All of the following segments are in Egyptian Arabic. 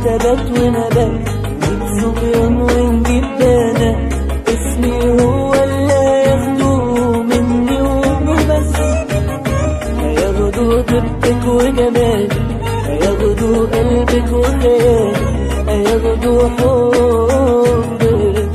تبات ونبات نجيب صبيان ونجيب بنات اسمي هو اللي ياخدوه مني وبس هياخدوا طيبتك وجمالك هياخدوا قلبك وخيالك هياخدوا حبك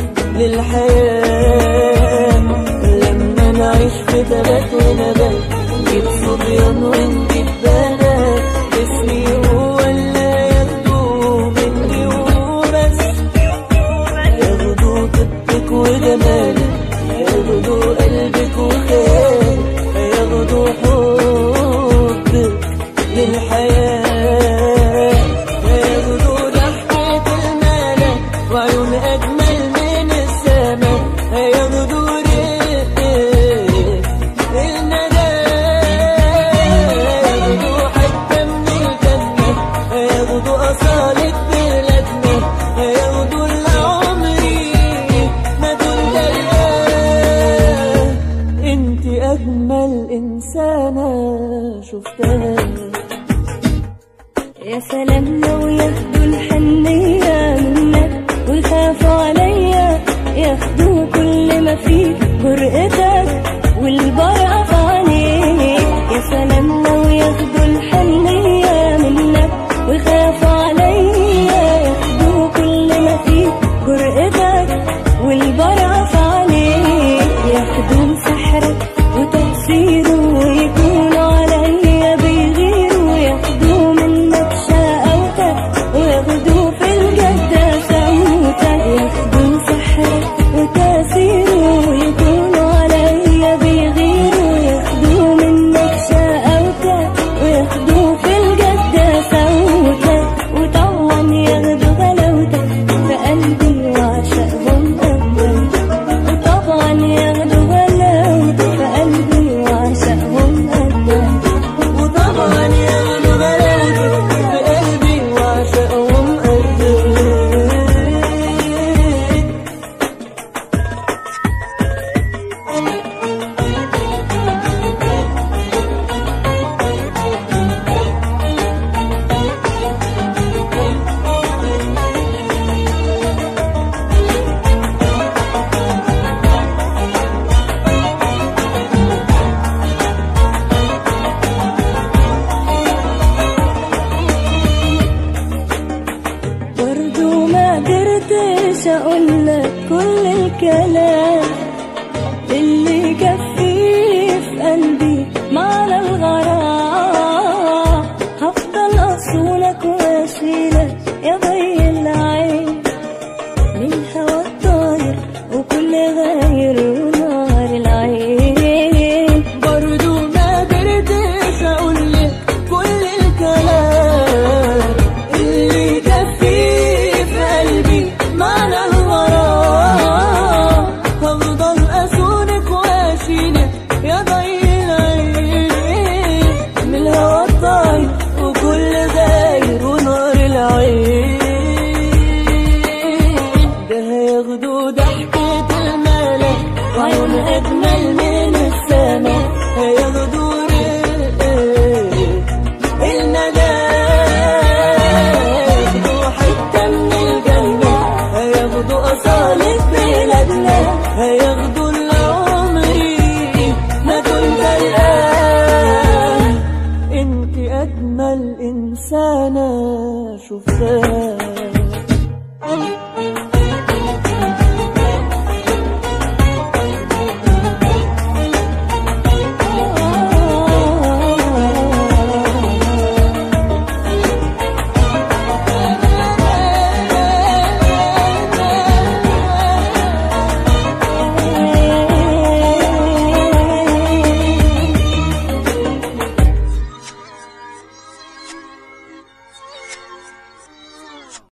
للحياة لما نعيش في تبات ونبات نجيب صبيان ونجيب بنات اسمي هو اللي ياخدوه مني وبس هياخدوا طيبتك وجمالك هياخدوا قلبك وخيالك هياخدوا حبك للحياة هياخدوا ضحكة الملك وعيون أجمل من السماء هياخدوا رقك الندى هياخدوا حتة من الجنة هياخدوا أصالة بلادنا هياخدوا اللي عمري ما كنت ألقاه انت أجمل إنسانة شفتها يا سلام لو ياخدوا الحنية منك ويخافوا عليا ياخدوا كل ما فيك جرأتك والبرقة في عينيك يا سلام لو ياخدوا الحنية منك ويخافوا عليا ياخدوا كل ما فيك جرأتك والبرقة في عينيك ياخدوا سحرك وتأثيره ويكونوا عليا بيغيروا ياخدوا منك شقاوتك وياخدوا في الجد سموتك ياخدوا سحرك وتأثيره ويكونوا عليا بيغيروا ياخدوا منك شقاوتك وياخدوا في الجد سموتك وطبعا ياخدوا غلاوتك في قلبي وعشقهم قدك وطبعا ياخدوا غلاوتك في قلبي وعشقهم قدك وطبعا ياخدوا بلاوتك في قلبي وعشقهم قدك برضو ما قدرتش اقولك كل الكلام اللي كفيه في قلبي معنى الغرام هفضل اصونك واشيلك يا ضي العين من هوا الطاير وكل غاير ونار العين برضو ما قدرتش اقولك كل الكلام اللي يكفيه في قلبي معنى الغرام هفضل اسونك واشيلك يا ضي العين من الهوا الطاير وكل غاير ونار العين ده هياخدوا ضحكة الملك وعيون أجمل من السماء هياخدوا رقك الندى هياخدوا حتة من الجنة هياخدوا أصالة بلادنا هياخدوا اللي عمري ما كنت ألقاه انت أجمل إنسانة شفتها